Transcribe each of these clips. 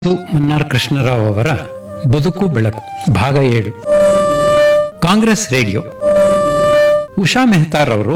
ಇದು ಮನ್ನಾರ್ ಕೃಷ್ಣರಾವ್ ಅವರ ಬದುಕು ಬೆಳಕು ಭಾಗ ಏಳು ಕಾಂಗ್ರೆಸ್ ರೇಡಿಯೋ ಉಷಾ ಮೆಹ್ತಾರ್ ಅವರು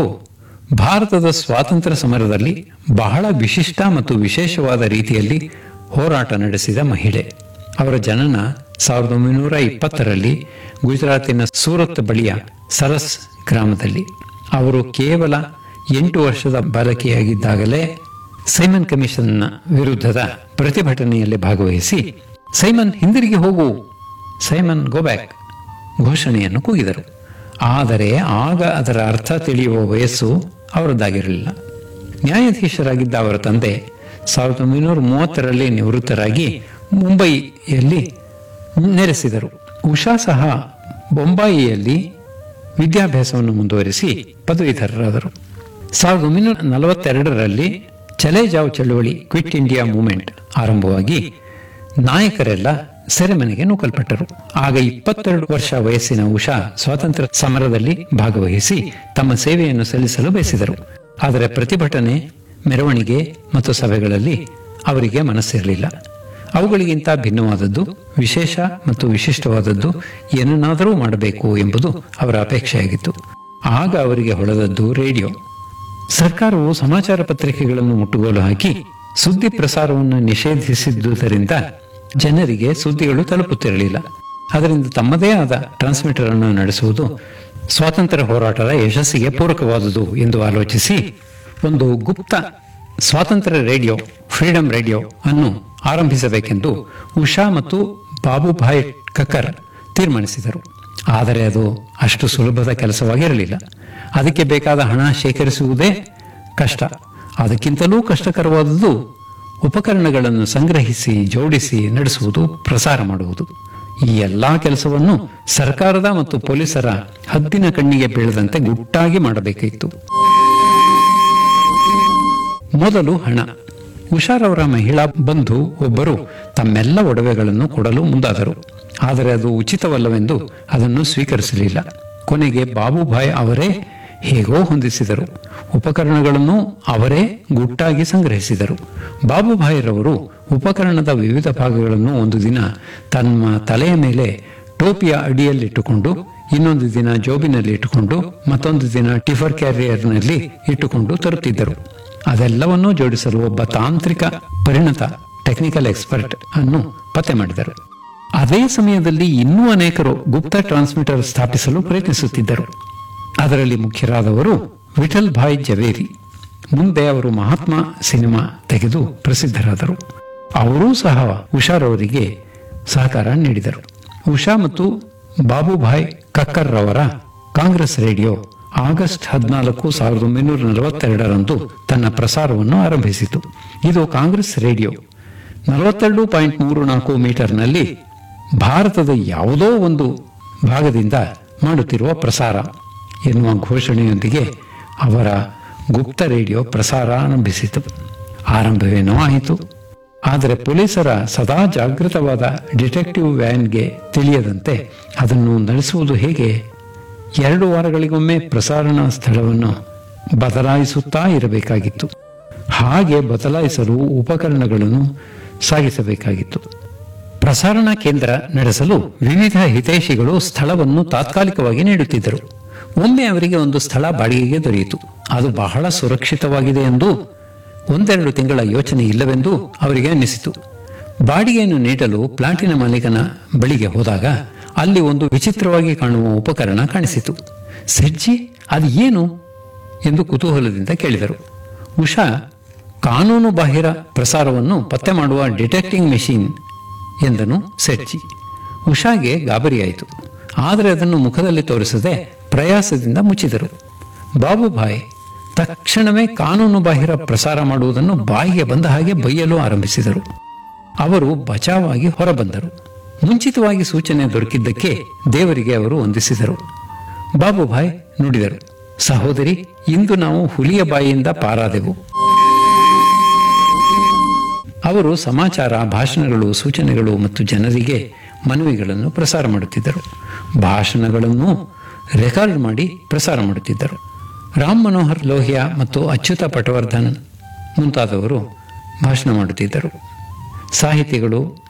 ಭಾರತದ ಸ್ವಾತಂತ್ರ್ಯ ಸಮರದಲ್ಲಿ ಬಹಳ ವಿಶಿಷ್ಟ ಮತ್ತು ವಿಶೇಷವಾದ ರೀತಿಯಲ್ಲಿ ಹೋರಾಟ ನಡೆಸಿದ ಮಹಿಳೆ ಅವರ ಜನನ ಸಾವಿರದ ಒಂಬೈನೂರ ಇಪ್ಪತ್ತರಲ್ಲಿ ಗುಜರಾತಿನ ಸೂರತ್ ಬಳಿಯ ಸರಸ್ ಗ್ರಾಮದಲ್ಲಿ ಅವರು ಕೇವಲ ಎಂಟು ವರ್ಷದ ಬಾಲಕಿಯಾಗಿದ್ದಾಗಲೇ ಸೈಮನ್ ಕಮಿಷನ್ನ ವಿರುದ್ಧದ ಪ್ರತಿಭಟನೆಯಲ್ಲಿ ಭಾಗವಹಿಸಿ ಸೈಮನ್ ಹಿಂದಿರುಗಿ ಹೋಗು ಸೈಮನ್ ಗೋ ಬ್ಯಾಕ್ ಘೋಷಣೆಯನ್ನು ಕೂಗಿದರು ಆದರೆ ಆಗ ಅದರ ಅರ್ಥ ತಿಳಿಯುವ ವಯಸ್ಸು ಅವರದ್ದಾಗಿರಲಿಲ್ಲ ನ್ಯಾಯಾಧೀಶರಾಗಿದ್ದ ಅವರ ತಂದೆ ಸಾವಿರದ ಒಂಬೈನೂರ ಮೂವತ್ತರಲ್ಲಿ ನಿವೃತ್ತರಾಗಿ ಮುಂಬಯಿಯಲ್ಲಿ ನೆಲೆಸಿದರು ಉಷಾ ಸಹ ಬೊಂಬಾಯಿಯಲ್ಲಿ ವಿದ್ಯಾಭ್ಯಾಸವನ್ನು ಮುಂದುವರಿಸಿ ಪದವೀಧರರಾದರು ಸಾವಿರದ ಒಂಬೈನೂರ ನಲವತ್ತೆರಡರಲ್ಲಿ ಚಲೆ ಜಾವ್ ಚಳುವಳಿ ಕ್ವಿಟ್ ಇಂಡಿಯಾ ಮೂವ್ಮೆಂಟ್ ಆರಂಭವಾಗಿ ನಾಯಕರೆಲ್ಲ ಸೆರೆಮನೆಗೆ ನೂಕಲ್ಪಟ್ಟರು ಆಗ ಇಪ್ಪತ್ತೆರಡು ವರ್ಷ ವಯಸ್ಸಿನ ಉಷಾ ಸ್ವಾತಂತ್ರ್ಯ ಸಮರದಲ್ಲಿ ಭಾಗವಹಿಸಿ ತಮ್ಮ ಸೇವೆಯನ್ನು ಸಲ್ಲಿಸಲು ಬಯಸಿದರು ಆದರೆ ಪ್ರತಿಭಟನೆ ಮೆರವಣಿಗೆ ಮತ್ತು ಸಭೆಗಳಲ್ಲಿ ಅವರಿಗೆ ಮನಸ್ಸಿರಲಿಲ್ಲ ಅವುಗಳಿಗಿಂತ ಭಿನ್ನವಾದದ್ದು ವಿಶೇಷ ಮತ್ತು ವಿಶಿಷ್ಟವಾದದ್ದು ಏನನ್ನಾದರೂ ಮಾಡಬೇಕು ಎಂಬುದು ಅವರ ಅಪೇಕ್ಷೆಯಾಗಿತ್ತು ಆಗ ಅವರಿಗೆ ಹೊಳೆದದ್ದು ರೇಡಿಯೋ ಸರ್ಕಾರವು ಸಮಾಚಾರ ಪತ್ರಿಕೆಗಳನ್ನು ಮುಟ್ಟುಗೋಲು ಹಾಕಿ ಸುದ್ದಿ ಪ್ರಸಾರವನ್ನು ನಿಷೇಧಿಸಿದ್ದುದರಿಂದ ಜನರಿಗೆ ಸುದ್ದಿಗಳು ತಲುಪುತ್ತಿರಲಿಲ್ಲ ಅದರಿಂದ ತಮ್ಮದೇ ಆದ ಟ್ರಾನ್ಸ್ಮಿಟರ್ ಅನ್ನು ನಡೆಸುವುದು ಸ್ವಾತಂತ್ರ್ಯ ಹೋರಾಟದ ಯಶಸ್ಸಿಗೆ ಪೂರಕವಾದುದು ಎಂದು ಆಲೋಚಿಸಿ ಒಂದು ಗುಪ್ತ ಸ್ವಾತಂತ್ರ್ಯ ರೇಡಿಯೋ ಫ್ರೀಡಂ ರೇಡಿಯೋ ಅನ್ನು ಆರಂಭಿಸಬೇಕೆಂದು ಉಷಾ ಮತ್ತು ಬಾಬುಭಾಯ್ ಕಕ್ಕರ್ ತೀರ್ಮಾನಿಸಿದರು ಆದರೆ ಅದು ಅಷ್ಟು ಸುಲಭದ ಕೆಲಸವಾಗಿರಲಿಲ್ಲ ಅದಕ್ಕೆ ಬೇಕಾದ ಹಣ ಶೇಖರಿಸುವುದೇ ಕಷ್ಟ ಅದಕ್ಕಿಂತಲೂ ಕಷ್ಟಕರವಾದುದು ಉಪಕರಣಗಳನ್ನು ಸಂಗ್ರಹಿಸಿ ಜೋಡಿಸಿ ನಡೆಸುವುದು ಪ್ರಸಾರ ಮಾಡುವುದು ಈ ಎಲ್ಲಾ ಕೆಲಸವನ್ನು ಸರ್ಕಾರದ ಮತ್ತು ಪೊಲೀಸರ ಹದ್ದಿನ ಕಣ್ಣಿಗೆ ಬೀಳದಂತೆ ಗುಟ್ಟಾಗಿ ಮಾಡಬೇಕಿತ್ತು ಮೊದಲು ಹಣ ಉಷಾರವರ ಮಹಿಳಾ ಬಂಧು ಒಬ್ಬರು ತಮ್ಮೆಲ್ಲ ಒಡವೆಗಳನ್ನು ಕೊಡಲು ಮುಂದಾದರು ಆದರೆ ಅದು ಉಚಿತವಲ್ಲವೆಂದು ಅದನ್ನು ಸ್ವೀಕರಿಸಲಿಲ್ಲ ಕೊನೆಗೆ ಬಾಬುಭಾಯ್ ಅವರೇ ಹೇಗೋ ಹೊಂದಿಸಿದರು ಉಪಕರಣಗಳನ್ನು ಅವರೇ ಗುಟ್ಟಾಗಿ ಸಂಗ್ರಹಿಸಿದರು ಬಾಬುಭಾಯ್ರವರು ಉಪಕರಣದ ವಿವಿಧ ಭಾಗಗಳನ್ನು ಒಂದು ದಿನ ತಮ್ಮ ತಲೆಯ ಮೇಲೆ ಟೋಪಿಯ ಅಡಿಯಲ್ಲಿಟ್ಟುಕೊಂಡು ಇನ್ನೊಂದು ದಿನ ಜೋಬಿನಲ್ಲಿ ಇಟ್ಟುಕೊಂಡು ಮತ್ತೊಂದು ದಿನ ಟಿಫರ್ ಕ್ಯಾರಿಯರ್ನಲ್ಲಿ ಇಟ್ಟುಕೊಂಡು ತರುತ್ತಿದ್ದರು ಅದೆಲ್ಲವನ್ನೂ ಜೋಡಿಸಲು ಒಬ್ಬ ತಾಂತ್ರಿಕ ಪರಿಣತ ಟೆಕ್ನಿಕಲ್ ಎಕ್ಸ್ಪರ್ಟ್ ಅನ್ನು ಪತ್ತೆ ಮಾಡಿದರು ಅದೇ ಸಮಯದಲ್ಲಿ ಇನ್ನೂ ಅನೇಕರು ಗುಪ್ತ ಟ್ರಾನ್ಸ್ಮಿಟರ್ ಸ್ಥಾಪಿಸಲು ಪ್ರಯತ್ನಿಸುತ್ತಿದ್ದರು ಅದರಲ್ಲಿ ಮುಖ್ಯರಾದವರು ವಿಠಲ್ ಭಾಯ್ ಜವೇರಿ ಮುಂದೆ ಅವರು ಮಹಾತ್ಮ ಸಿನಿಮಾ ತೆಗೆದು ಪ್ರಸಿದ್ಧರಾದರು ಅವರೂ ಸಹ ಉಷಾರವರಿಗೆ ಸಹಕಾರ ನೀಡಿದರು ಉಷಾ ಮತ್ತು ಬಾಬುಭಾಯ್ ಕಕ್ಕರ್ ರವರ ಕಾಂಗ್ರೆಸ್ ರೇಡಿಯೋ ಆಗಸ್ಟ್ ಹದಿನಾಲ್ಕು ಸಾವಿರದ ಒಂಬೈನೂರ ನಲವತ್ತೆರಡರಂದು ತನ್ನ ಪ್ರಸಾರವನ್ನು ಆರಂಭಿಸಿತು ಇದು ಕಾಂಗ್ರೆಸ್ ರೇಡಿಯೋ ನಲವತ್ತೆರಡು ಪಾಯಿಂಟ್ ಮೂರು ನಾಲ್ಕು ಮೀಟರ್ನಲ್ಲಿ ಭಾರತದ ಯಾವುದೋ ಒಂದು ಭಾಗದಿಂದ ಮಾಡುತ್ತಿರುವ ಪ್ರಸಾರ ಎನ್ನುವ ಘೋಷಣೆಯೊಂದಿಗೆ ಅವರ ಗುಪ್ತ ರೇಡಿಯೋ ಪ್ರಸಾರ ಆರಂಭಿಸಿತು ಆರಂಭವೇನೋ ಆಯಿತು ಆದರೆ ಪೊಲೀಸರ ಸದಾ ಜಾಗೃತವಾದ ಡಿಟೆಕ್ಟಿವ್ ವ್ಯಾನ್ಗೆ ತಿಳಿಯದಂತೆ ಅದನ್ನು ನಡೆಸುವುದು ಹೇಗೆ ಎರಡು ವಾರಗಳಿಗೊಮ್ಮೆ ಪ್ರಸಾರಣ ಸ್ಥಳವನ್ನು ಬದಲಾಯಿಸುತ್ತಾ ಇರಬೇಕಾಗಿತ್ತು ಹಾಗೆ ಬದಲಾಯಿಸಲು ಉಪಕರಣಗಳನ್ನು ಸಾಗಿಸಬೇಕಾಗಿತ್ತು ಪ್ರಸಾರಣಾ ಕೇಂದ್ರ ನಡೆಸಲು ವಿವಿಧ ಹಿತೈಷಿಗಳು ಸ್ಥಳವನ್ನು ತಾತ್ಕಾಲಿಕವಾಗಿ ನೀಡುತ್ತಿದ್ದರು ಒಮ್ಮೆ ಅವರಿಗೆ ಒಂದು ಸ್ಥಳ ಬಾಡಿಗೆಗೆ ದೊರೆಯಿತು ಅದು ಬಹಳ ಸುರಕ್ಷಿತವಾಗಿದೆ ಎಂದು ಒಂದೆರಡು ತಿಂಗಳ ಯೋಚನೆ ಇಲ್ಲವೆಂದು ಅವರಿಗೆ ಅನ್ನಿಸಿತು ಬಾಡಿಗೆಯನ್ನು ನೀಡಲು ಪ್ಲಾಂಟಿನ ಮಾಲೀಕನ ಬಳಿಗೆ ಹೋದಾಗ ಅಲ್ಲಿ ಒಂದು ವಿಚಿತ್ರವಾಗಿ ಕಾಣುವ ಉಪಕರಣ ಕಾಣಿಸಿತು ಸಜ್ಜಿ ಅದು ಏನು ಎಂದು ಕುತೂಹಲದಿಂದ ಕೇಳಿದರು ಉಷಾ ಕಾನೂನು ಬಾಹಿರ ಪ್ರಸಾರವನ್ನು ಪತ್ತೆ ಮಾಡುವ ಡಿಟೆಕ್ಟಿಂಗ್ ಮೆಷಿನ್ ಎಂದನು ಸೆಡ್ಜಿ ಉಷಾಗೆ ಗಾಬರಿಯಾಯಿತು ಆದರೆ ಅದನ್ನು ಮುಖದಲ್ಲಿ ತೋರಿಸದೆ ಪ್ರಯಾಸದಿಂದ ಮುಚ್ಚಿದರು ಬಾಬುಭಾಯ್ ತಕ್ಷಣವೇ ಕಾನೂನು ಬಾಹಿರ ಪ್ರಸಾರ ಮಾಡುವುದನ್ನು ಬಾಯಿಗೆ ಬಂದ ಹಾಗೆ ಬೈಯಲು ಆರಂಭಿಸಿದರು ಅವರು ಬಚಾವಾಗಿ ಹೊರಬಂದರು ಮುಂಚಿತವಾಗಿ ಸೂಚನೆ ದೊರಕಿದ್ದಕ್ಕೆ ದೇವರಿಗೆ ಅವರು ವಂದಿಸಿದರು ಬಾಬುಭಾಯ್ ನುಡಿದರು ಸಹೋದರಿ ಇಂದು ನಾವು ಹುಲಿಯ ಬಾಯಿಯಿಂದ ಪಾರಾದೆವು ಅವರು ಸಮಾಚಾರ ಭಾಷಣಗಳು ಸೂಚನೆಗಳು ಮತ್ತು ಜನರಿಗೆ ಮನವಿಗಳನ್ನು ಪ್ರಸಾರ ಮಾಡುತ್ತಿದ್ದರು ಭಾಷಣಗಳನ್ನು ರೆಕಾರ್ಡ್ ಮಾಡಿ ಪ್ರಸಾರ ಮಾಡುತ್ತಿದ್ದರು ರಾಮ್ ಮನೋಹರ್ ಲೋಹಿಯಾ ಮತ್ತು ಅಚ್ಯುತ ಪಟವರ್ಧನ್ ಮುಂತಾದವರು ಭಾಷಣ ಮಾಡುತ್ತಿದ್ದರು ಸಾಹಿತಿಗಳು